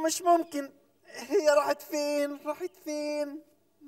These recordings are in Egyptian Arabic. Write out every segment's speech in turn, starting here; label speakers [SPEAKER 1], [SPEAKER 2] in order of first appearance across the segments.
[SPEAKER 1] مش ممكن هي راحت فين راحت فين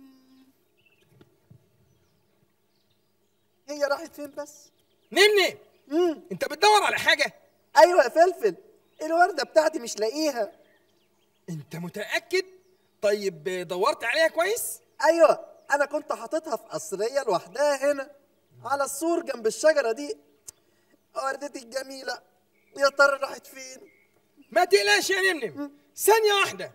[SPEAKER 1] هي راحت فين بس
[SPEAKER 2] نمنم
[SPEAKER 1] مم.
[SPEAKER 2] انت بتدور على حاجه
[SPEAKER 1] ايوه يا فلفل الوردة بتاعتي مش لاقيها
[SPEAKER 2] انت متاكد طيب دورت عليها كويس
[SPEAKER 1] ايوه انا كنت حاططها في قصرية لوحدها هنا على السور جنب الشجرة دي وردتي الجميلة يا ترى راحت فين
[SPEAKER 2] ما تقلقش يا نمنم ثانيه واحده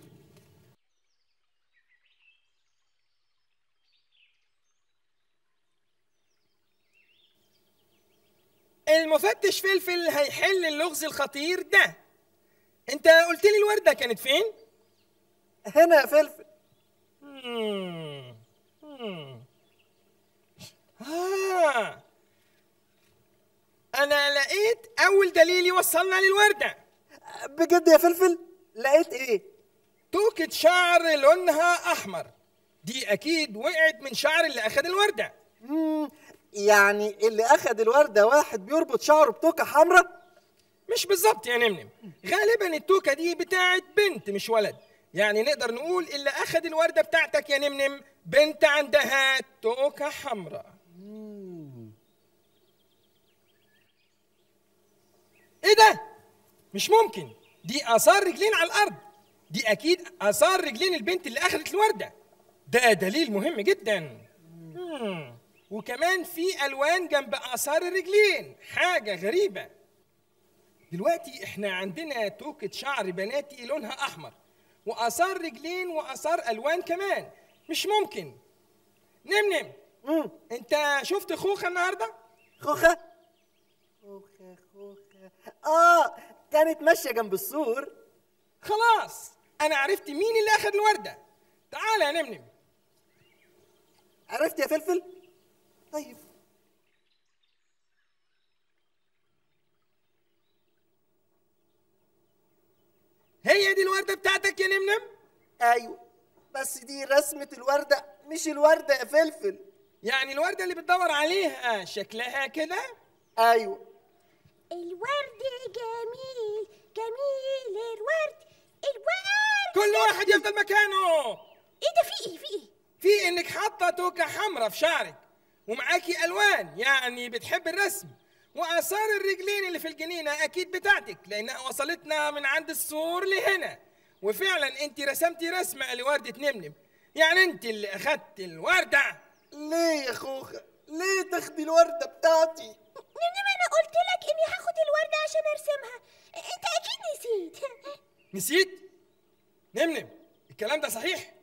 [SPEAKER 2] المفتش فلفل هيحل اللغز الخطير ده انت قلت لي الورده كانت فين
[SPEAKER 1] هنا يا فلفل
[SPEAKER 2] مم. مم. آه. أنا لقيت أول دليل يوصلنا للوردة
[SPEAKER 1] بجد يا فلفل لقيت ايه
[SPEAKER 2] توكة شعر لونها أحمر دي أكيد وقعت من شعر اللي أخد الوردة
[SPEAKER 1] مم. يعني اللي اخد الوردة واحد بيربط شعره بتوكة حمراء
[SPEAKER 2] مش بالظبط يا نمنم غالبا التوكة دي بتاعت بنت مش ولد يعني نقدر نقول اللي أخد الوردة بتاعتك يا نمنم بنت عندها توكة حمراء ايه ده مش ممكن دي اثار رجلين على الارض دي اكيد اثار رجلين البنت اللي اخذت الورده ده دليل مهم جدا مم. وكمان في الوان جنب اثار الرجلين حاجه غريبه دلوقتي احنا عندنا توكة شعر بناتي لونها احمر واثار رجلين واثار الوان كمان مش ممكن نمنم
[SPEAKER 1] مم.
[SPEAKER 2] انت شفت خوخه النهارده
[SPEAKER 1] خوخة خوخة خوخة اه كانت ماشية جنب السور
[SPEAKER 2] خلاص انا عرفت مين اللي اخذ الورده تعال يا نمنم
[SPEAKER 1] عرفت يا فلفل طيب
[SPEAKER 2] هي دي الورده بتاعتك يا نمنم
[SPEAKER 1] ايوه بس دي رسمة الوردة مش الوردة يا فلفل
[SPEAKER 2] يعني الورده اللي بتدور عليها شكلها كده
[SPEAKER 1] ايوه
[SPEAKER 3] الورد جميل جميل الورد الورد
[SPEAKER 2] كل واحد يفضل مكانه
[SPEAKER 3] ايه ده في ايه في ايه
[SPEAKER 2] في انك حاطه توكه حمراء في شعرك ومعاكي الوان يعني بتحب الرسم واثار الرجلين اللي في الجنينه اكيد بتاعتك لانها وصلتنا من عند السور لهنا وفعلا انت رسمتي رسمه لورده نمنم يعني انت اللي اخدت الورده
[SPEAKER 1] ليه يا خوخة ليه تاخدي الوردة بتاعتي
[SPEAKER 3] انما انا قلت لك اني هاخد الورده عشان ارسمها انت اكيد نسيت
[SPEAKER 2] نسيت نمنم الكلام ده صحيح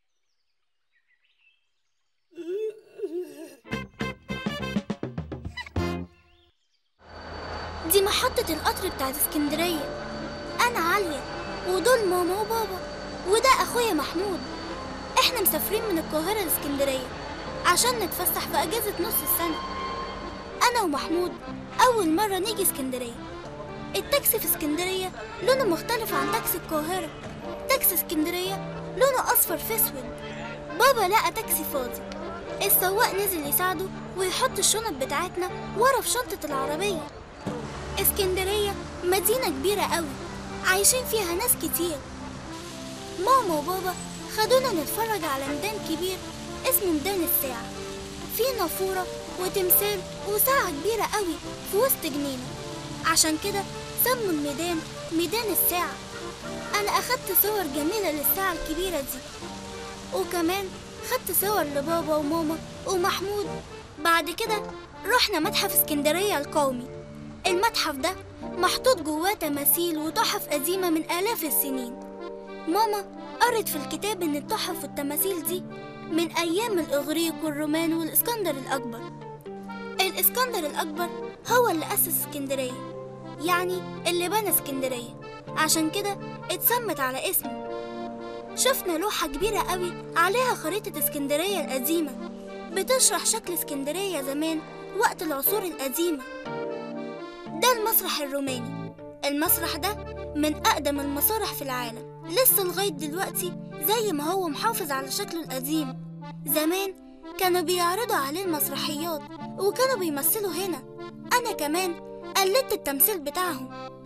[SPEAKER 4] دي محطة القطر بتاعت اسكندرية أنا عالية ودول ماما وبابا وده أخويا محمود إحنا مسافرين من القاهرة لاسكندرية عشان نتفسح في أجازة نص السنة أنا ومحمود أول مرة نيجي اسكندرية التاكسي في اسكندرية لونه مختلف عن تاكسي القاهرة تاكسي اسكندرية لونه أصفر في أسود بابا لقى تاكسي فاضي السواق نزل يساعده ويحط الشنط بتاعتنا ورا في شنطة العربية اسكندرية مدينة كبيرة قوي عايشين فيها ناس كتير ماما وبابا خدونا نتفرج على ميدان كبير اسمه ميدان الساعة فيه نافورة وتمثال وساعة كبيرة قوي في وسط جنينة عشان كده سموا الميدان ميدان الساعة أنا أخدت صور جميلة للساعة الكبيرة دي وكمان خدت صور لبابا وماما ومحمود بعد كده رحنا متحف اسكندرية القومي المتحف ده محطوط جواه تماثيل وتحف قديمة من آلاف السنين ماما قرت في الكتاب إن التحف والتماثيل دي من أيام الإغريق والرومان والإسكندر الأكبر الإسكندر الأكبر هو اللي أسس اسكندرية يعني اللي بنى اسكندرية عشان كده اتسمت على اسمه شفنا لوحة كبيرة قوي عليها خريطة اسكندرية القديمة بتشرح شكل اسكندرية زمان وقت العصور القديمة ده المسرح الروماني المسرح ده من أقدم المسارح في العالم لسه لغاية دلوقتي زي ما هو محافظ على شكله القديم زمان كانوا بيعرضوا عليه المسرحيات وكانوا بيمثلوا هنا أنا كمان قلدت التمثيل بتاعهم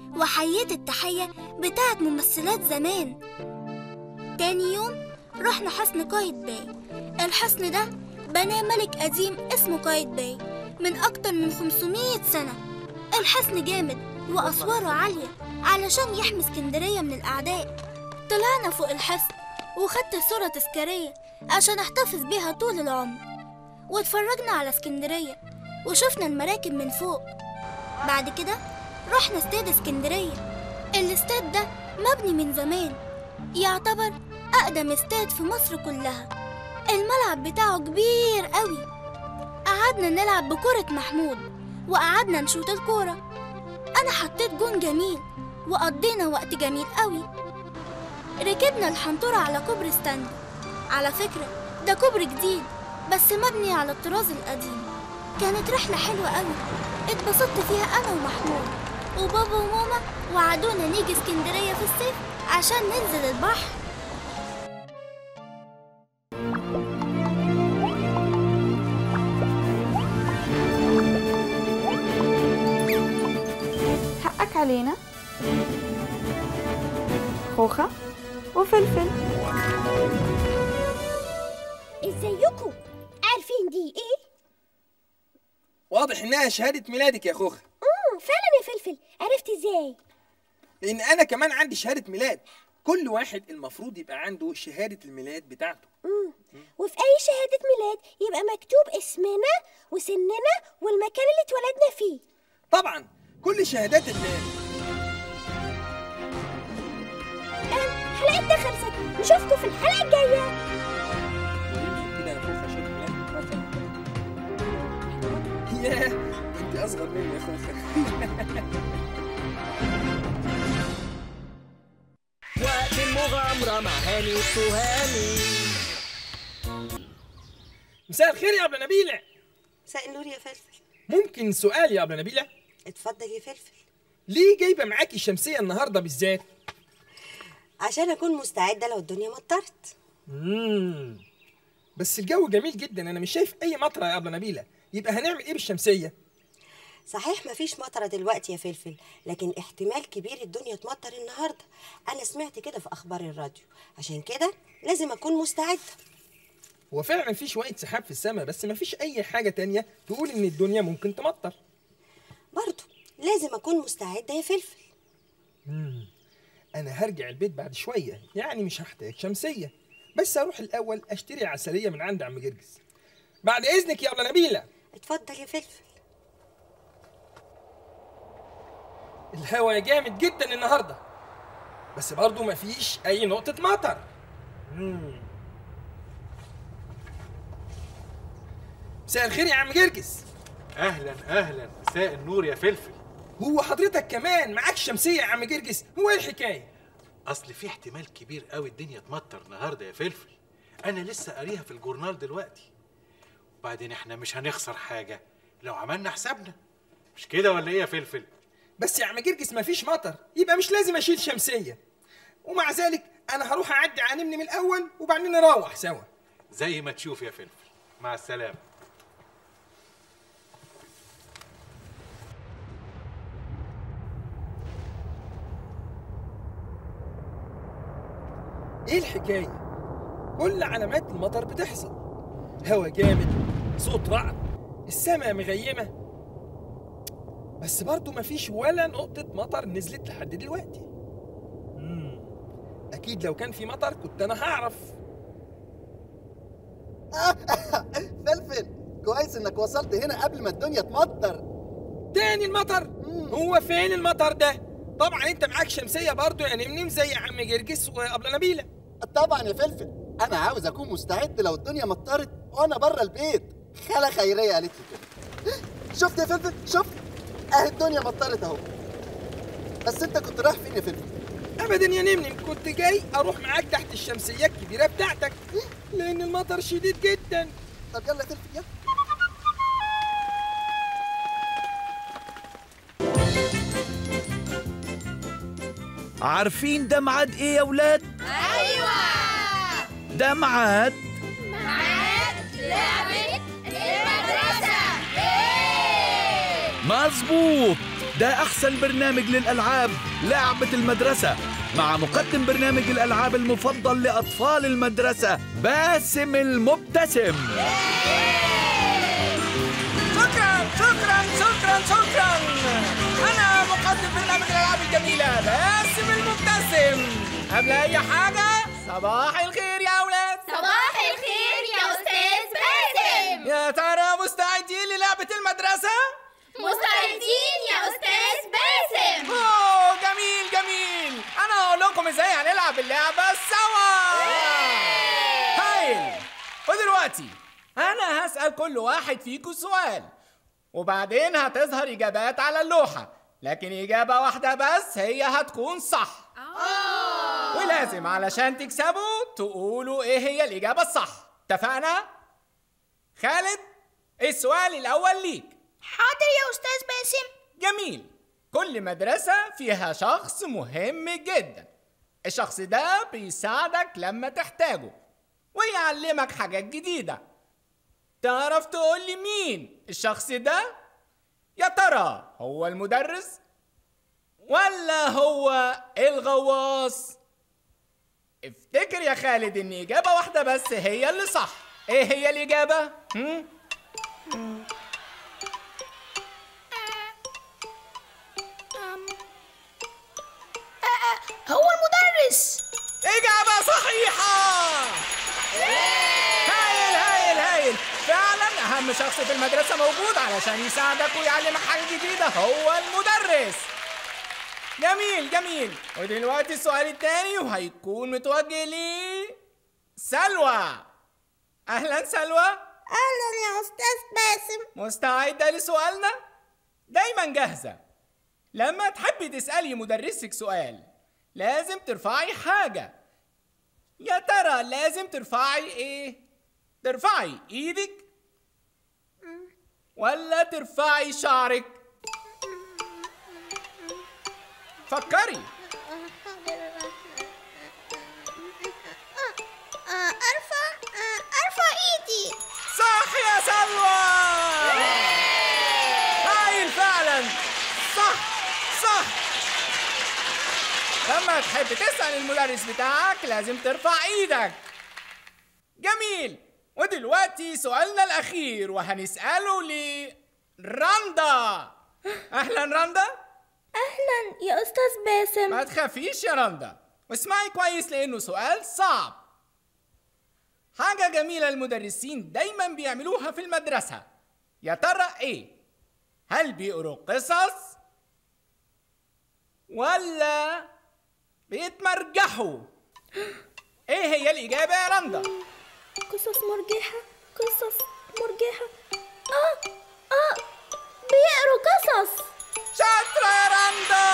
[SPEAKER 4] وحييت التحية بتاعت ممثلات زمان تاني يوم رحنا حصن قايد باي الحصن ده بناه ملك قديم اسمه قايد باي من أكتر من 500 سنة الحصن جامد وأسواره عالية علشان يحمي اسكندرية من الأعداء طلعنا فوق الحصن وخدت صورة تذكارية عشان أحتفظ بيها طول العمر واتفرجنا على اسكندرية وشفنا المراكب من فوق بعد كده رحنا استاد اسكندرية الاستاد ده مبني من زمان يعتبر أقدم استاد في مصر كلها الملعب بتاعه كبير قوي قعدنا نلعب بكرة محمود وقعدنا نشوط الكورة أنا حطيت جون جميل وقضينا وقت جميل قوي ركبنا الحنطورة على كوبري ستانلي على فكرة ده كوبري جديد بس مبني على الطراز القديم كانت رحلة حلوة قوي اتبسطت فيها أنا ومحمود وبابا وماما وعدونا نيجي اسكندرية في الصيف عشان ننزل البحر
[SPEAKER 5] حقك علينا خوخة وفلفل
[SPEAKER 3] ازيكم عارفين دي ايه
[SPEAKER 2] واضح انها شهاده ميلادك يا خوخه
[SPEAKER 3] امم فعلا يا فلفل عرفت ازاي
[SPEAKER 2] لان انا كمان عندي شهاده ميلاد كل واحد المفروض يبقى عنده شهاده الميلاد بتاعته
[SPEAKER 3] امم وفي اي شهادة ميلاد يبقى مكتوب اسمنا وسننا والمكان اللي اتولدنا فيه
[SPEAKER 2] طبعا كل شهادات ال
[SPEAKER 3] أم، حلقتنا خلصت نشوفكم في الحلقة الجاية
[SPEAKER 2] كده يا خوخه شهاده ميلاد ياه انت اصغر مني يا خوخه
[SPEAKER 6] وقت المغامرة مع هاني وتهامي
[SPEAKER 2] مساء الخير يا ابله نبيله
[SPEAKER 7] مساء النور يا فلفل
[SPEAKER 2] ممكن سؤال يا ابله نبيله
[SPEAKER 7] اتفضل يا فلفل
[SPEAKER 2] ليه جايبه معاكي الشمسيه النهارده بالذات
[SPEAKER 7] عشان اكون مستعده لو الدنيا مطرت
[SPEAKER 2] امم بس الجو جميل جدا انا مش شايف اي مطره يا ابله نبيله يبقى هنعمل ايه بالشمسيه
[SPEAKER 7] صحيح مفيش مطره دلوقتي يا فلفل لكن احتمال كبير الدنيا تمطر النهارده انا سمعت كده في اخبار الراديو عشان كده لازم اكون مستعده
[SPEAKER 2] هو فعلا في شويه سحاب في السماء بس مفيش اي حاجه تانية تقول ان الدنيا ممكن تمطر
[SPEAKER 7] برضو لازم اكون مستعده يا فلفل
[SPEAKER 2] انا هرجع البيت بعد شويه يعني مش هحتاج شمسيه بس اروح الاول اشتري عسليه من عند عم جرجس بعد اذنك يا ابله نبيله
[SPEAKER 7] اتفضل يا فلفل
[SPEAKER 2] الهوا جامد جدا النهارده بس برضه مفيش اي نقطه مطر مم. مساء الخير يا عم جرجس
[SPEAKER 8] اهلا اهلا مساء النور يا فلفل
[SPEAKER 2] هو حضرتك كمان معاك شمسيه يا عم جرجس هو ايه الحكايه
[SPEAKER 8] اصل في احتمال كبير قوي الدنيا تمطر النهارده يا فلفل انا لسه قاريها في الجورنال دلوقتي وبعدين احنا مش هنخسر حاجه لو عملنا حسابنا مش كده ولا ايه يا فلفل
[SPEAKER 2] بس يا عم جرجس مفيش مطر يبقى مش لازم اشيل شمسيه ومع ذلك انا هروح اعدي على نمني من الاول وبعدين نروح سوا
[SPEAKER 8] زي ما تشوف يا فلفل مع السلامه
[SPEAKER 2] ايه الحكايه كل علامات المطر بتحصل هوا جامد صوت رعد السماء مغيمه بس برضه مفيش ولا نقطه مطر نزلت لحد دلوقتي مم. اكيد لو كان في مطر كنت انا هعرف
[SPEAKER 1] فلفل كويس انك وصلت هنا قبل ما الدنيا تمطر
[SPEAKER 2] تاني المطر هو فين المطر ده طبعا انت معاك شمسيه برضه يعني منين زي عم جرجس وابله نبيله
[SPEAKER 1] طبعا يا فلفل انا عاوز اكون مستعد لو الدنيا مطرت وانا بره البيت خاله خيريه قالت لي كده شفت يا فلفل شفت اهي الدنيا مطرت اهو بس انت كنت رايح فين يا فلفل
[SPEAKER 2] ابدا يا نمنم كنت جاي اروح معاك تحت الشمسيه الكبيره بتاعتك لان المطر شديد جدا
[SPEAKER 1] طب يلا يا فلفل يلا
[SPEAKER 9] عارفين ده ميعاد ايه يا ولاد؟ ايوه ده ميعاد مظبوط ده أحسن برنامج للألعاب لعبة المدرسة مع مقدم برنامج الألعاب المفضل لأطفال المدرسة باسم المبتسم
[SPEAKER 2] شكرا شكرا شكرا شكرا انا مقدم برنامج الالعاب الجميله باسم المبتسم قبل اي حاجه صباح الخير يا اولاد
[SPEAKER 4] صباح الخير يا أستاذ باسم
[SPEAKER 2] يا ترى مستعدين للعبه المدرسه
[SPEAKER 4] مستعدين يا أستاذ باسم
[SPEAKER 2] اوه جميل جميل انا هقول لكم ازاي هنلعب اللعبه سوا هايل ودلوقتي انا هسال كل واحد فيكم سؤال وبعدين هتظهر اجابات على اللوحه لكن اجابه واحده بس هي هتكون صح ولازم علشان تكسبوا تقولوا ايه هي الاجابه الصح اتفقنا خالد السؤال الاول ليك
[SPEAKER 4] حاضر يا أستاذ باسم
[SPEAKER 2] جميل كل مدرسة فيها شخص مهم جدا الشخص ده بيساعدك لما تحتاجه ويعلمك حاجات جديدة تعرف تقول لي مين الشخص ده؟ يا ترى هو المدرس؟ ولا هو الغواص؟ افتكر يا خالد ان اجابة واحدة بس هي اللي صح ايه هي الاجابة؟ هم؟
[SPEAKER 4] هو المدرس
[SPEAKER 2] إجابة صحيحة! هايل هايل هايل فعلا أهم شخص في المدرسة موجود علشان يساعدك ويعلمك حاجة جديدة هو المدرس جميل جميل ودلوقتي السؤال التاني وهيكون متوجه لي سلوى أهلا سلوى
[SPEAKER 3] اهلا يا استاذ باسم
[SPEAKER 2] مستعدة لسؤالنا؟ دايما جاهزة لما تحبي تسألي مدرسك سؤال لازم ترفعي حاجة يا ترى لازم ترفعي ايه؟ ترفعي ايدك ولا ترفعي شعرك؟ فكري
[SPEAKER 3] ارفع ارفع ايدي
[SPEAKER 2] صح يا سلوى هايل فعلا صح صح لما تحب تسأل المدرس بتاعك لازم ترفع ايدك جميل ودلوقتي سؤالنا الأخير وهنسأله لرندا أهلا رندا
[SPEAKER 3] اهلا يا استاذ باسم
[SPEAKER 2] ما تخافيش يا رندا واسمعي كويس لأنه سؤال صعب حاجة جميلة المدرسين دايما بيعملوها في المدرسة يا ترى ايه؟ هل بيقروا قصص؟ ولا بيتمرجحوا؟ ايه هي الإجابة يا رندا؟
[SPEAKER 3] قصص مرجحة قصص مرجحة اه اه بيقروا قصص
[SPEAKER 2] شاطرة يا رندا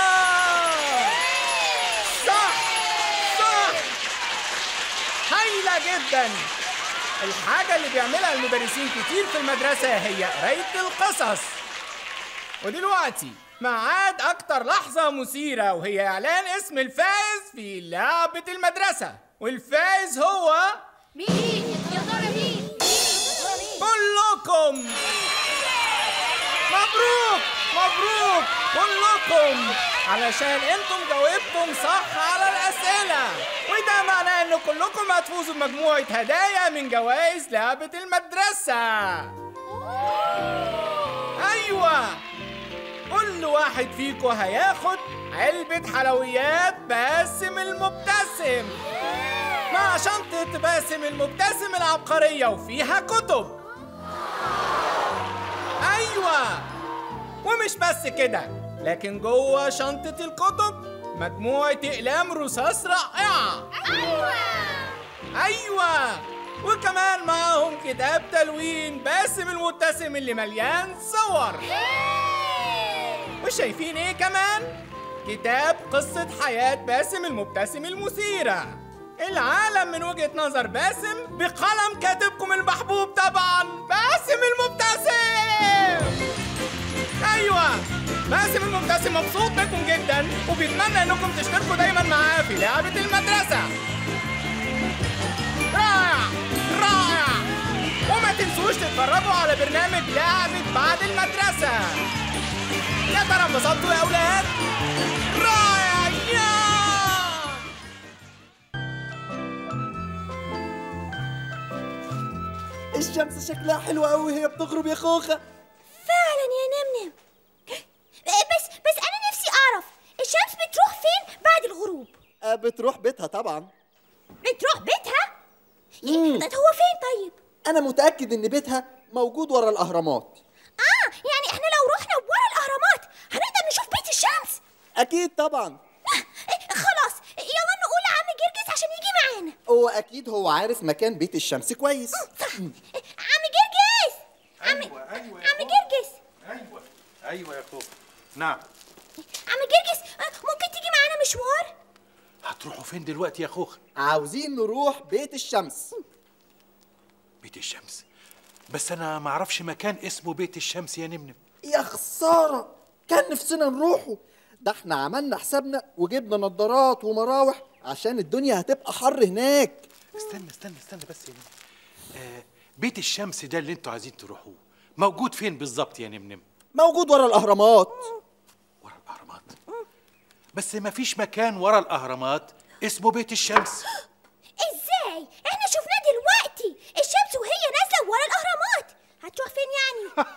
[SPEAKER 2] صح صح هايلة جدا الحاجة اللي بيعملها المدرسين كتير في المدرسة هي قراية القصص ودلوقتي معاد أكتر لحظة مثيرة وهي إعلان اسم الفائز في لعبة المدرسة والفائز هو
[SPEAKER 4] مين يا ترى مين
[SPEAKER 2] كلكم مبروك مبروك كلكم علشان انتم جاوبتم صح على الأسئلة وده معناه ان كلكم هتفوزوا بمجموعة هدايا من جوائز لعبة المدرسة أيوة كل واحد فيكم هياخد علبة حلويات باسم المبتسم مع شنطة باسم المبتسم العبقرية وفيها كتب أيوة ومش بس كده لكن جوه شنطة الكتب مجموعة أقلام رصاص رائعة
[SPEAKER 4] أيوة
[SPEAKER 2] أيوة وكمان معاهم كتاب تلوين باسم المبتسم اللي مليان صور وشايفين ايه كمان؟ كتاب قصة حياة باسم المبتسم المثيرة العالم من وجهة نظر باسم بقلم كاتبكم المحبوب طبعا باسم المبتسم ايوه باسم المبتسم مبسوط بكم جدا وبيتمنى انكم تشتركوا دايما معاه في لعبة المدرسة رائع رائع وما تنسوش تتفرجوا على برنامج لعبة بعد المدرسة
[SPEAKER 10] يا ترى انبسطتوا يا اولاد رائع يا
[SPEAKER 1] الشمس شكلها حلو قوي وهي بتغرب يا خوخه
[SPEAKER 3] فعلا يا نمنم بس بس انا نفسي اعرف الشمس بتروح فين بعد الغروب
[SPEAKER 1] آه، بتروح بيتها طبعا
[SPEAKER 3] بتروح بيتها ده هو فين طيب
[SPEAKER 1] انا متاكد ان بيتها موجود ورا الاهرامات
[SPEAKER 3] اه يعني احنا لو رحنا ورا الاهرامات هنقدر نشوف بيت الشمس
[SPEAKER 1] اكيد طبعا
[SPEAKER 3] خلاص يلا نقول لعم جرجس عشان يجي معانا
[SPEAKER 1] هو اكيد هو عارف مكان بيت الشمس كويس
[SPEAKER 3] عم جرجس عم
[SPEAKER 8] ايوه ايوه
[SPEAKER 3] عم جرجس
[SPEAKER 8] ايوه ايوه يا اخوك نعم
[SPEAKER 3] عم جرجس آه، ممكن تيجي معانا مشوار
[SPEAKER 8] هتروحوا فين دلوقتي يا خوخ
[SPEAKER 1] عاوزين نروح بيت الشمس
[SPEAKER 8] بيت الشمس بس انا ما اعرفش مكان اسمه بيت الشمس يا نمنم
[SPEAKER 1] يا خساره كان نفسنا نروحه ده احنا عملنا حسابنا وجبنا نظارات ومراوح عشان الدنيا هتبقى حر هناك
[SPEAKER 8] استنى استنى استنى بس يا نمنم آه بيت الشمس ده اللي انتوا عايزين تروحوه موجود فين بالظبط يا نمنم
[SPEAKER 1] موجود ورا الاهرامات
[SPEAKER 8] ورا الاهرامات بس ما فيش مكان ورا الاهرامات اسمه بيت الشمس
[SPEAKER 3] ازاي احنا شفناه دلوقتي الشمس وهي نازله ورا الاهرامات هتروح فين يعني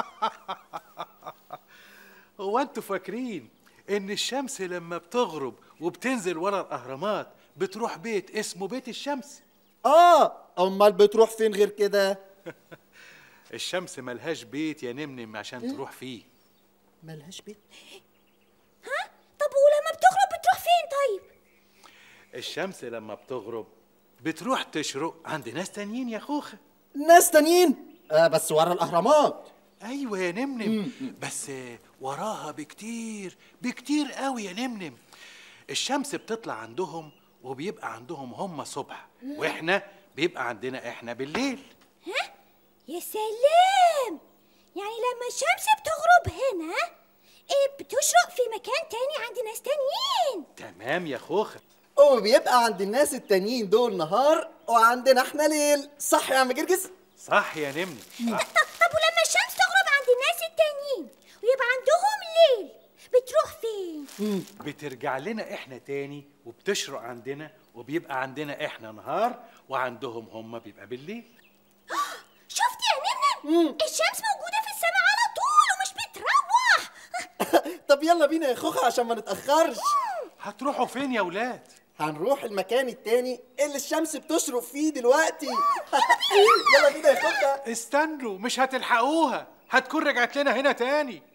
[SPEAKER 8] هو انتوا فاكرين ان الشمس لما بتغرب وبتنزل ورا الاهرامات بتروح بيت اسمه بيت الشمس
[SPEAKER 1] اه امال بتروح فين غير كده
[SPEAKER 8] الشمس ملهاش بيت يا نمنم عشان تروح فيه
[SPEAKER 1] ملهاش بيت
[SPEAKER 3] ها طب ولما بتغرب بتروح فين طيب
[SPEAKER 8] الشمس لما بتغرب بتروح تشرق عند ناس تانيين يا خوخة
[SPEAKER 1] ناس تانيين آه بس ورا الاهرامات
[SPEAKER 8] ايوه يا نمنم بس وراها بكتير بكتير قوي يا نمنم الشمس بتطلع عندهم وبيبقى عندهم هم صبح واحنا بيبقى عندنا احنا بالليل
[SPEAKER 3] ها يا سلام يعني لما الشمس بتغرب هنا إيه بتشرق في مكان تاني عند ناس تانيين
[SPEAKER 8] تمام يا خوخة
[SPEAKER 1] وبيبقى عند الناس التانيين دول نهار وعندنا احنا ليل صح يا عم جرجس
[SPEAKER 8] صح يا نمنم صح.
[SPEAKER 3] طب, طب ولما الشمس تغرب عند الناس التانيين ويبقى عندهم ليل بتروح فين
[SPEAKER 8] بترجع لنا احنا تاني وبتشرق عندنا وبيبقى عندنا احنا نهار وعندهم هم بيبقى بالليل
[SPEAKER 3] شفت يا نمنم الشمس موجودة في السماء على طول ومش بتروح
[SPEAKER 1] طب يلا بينا يا خوخة عشان ما نتأخرش
[SPEAKER 8] هتروحوا فين يا ولاد
[SPEAKER 1] هنروح المكان التاني اللي الشمس بتشرق فيه دلوقتي يلا بينا يا خوخة
[SPEAKER 8] استنوا مش هتلحقوها هتكون رجعت لنا هنا تاني